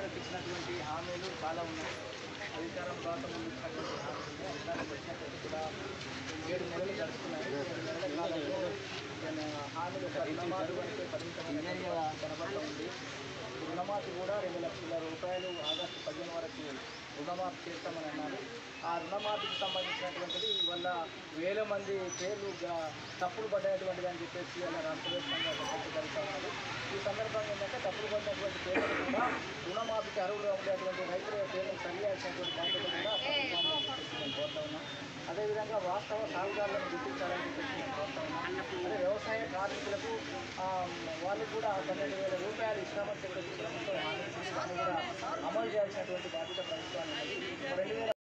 మనకి ఇచ్చినటువంటి హామీలు చాలా ఉన్నాయి అధికారం తర్వాత ముందు ఇచ్చినటువంటి హామీలు ఉన్నాయి. అధికారం వచ్చినటువంటి కూడా ఏడు నెలలు గడుస్తున్నాయి ఏడు నెలల కాలంలో మన హామీలు ఒక రుణమాఫీ వరకే పరిమితమైన కనబడతా ఉంది రుణమాఫీ కూడా రెండు లక్షల రూపాయలు ఆగస్టు పదిహేను వరకు రుణమాఫీ చేస్తామని అన్నారు ఆ రుణమాఫీకి సంబంధించినటువంటిది వల్ల వేల మంది పేర్లు గా- తప్పులు పడ్డటువంటిది అని చెప్పేసి అలా రాష్ట్ర వ్యాప్తంగా చర్చ జరుగుతూ ఉన్నది ఈ సందర్భంగా ఏంటంటే తప్పులు పడినటువంటి పేర్లు కూడా రుణమాఫీకి అర్హులుగా ఉండేటువంటి రైతుల పేర్లను సరిచేసినటువంటి బాధ్యత కూడా ప్రభుత్వాన్ని చెప్పేసి నేను కోరుతా ఉన్నాం అదేవిధంగా వాస్తవ సాగుదారులను గుర్తించాలని చెప్పేసి నేను కోరుతా ఉన్నాం అదే వ్యవసాయ కార్మికులకు ఆ, వాళ్ళకు కూడా పన్నెండు వేల రూపాయలు ఇస్తామని చెప్పేసి ప్రభుత్వం హామీ ఇచ్చింది దాన్ని కూడా అమలు చేయాల్సినటువంటి బాధ్యత ప్రభుత్వాన్ని ఉన్నది రెండు వేల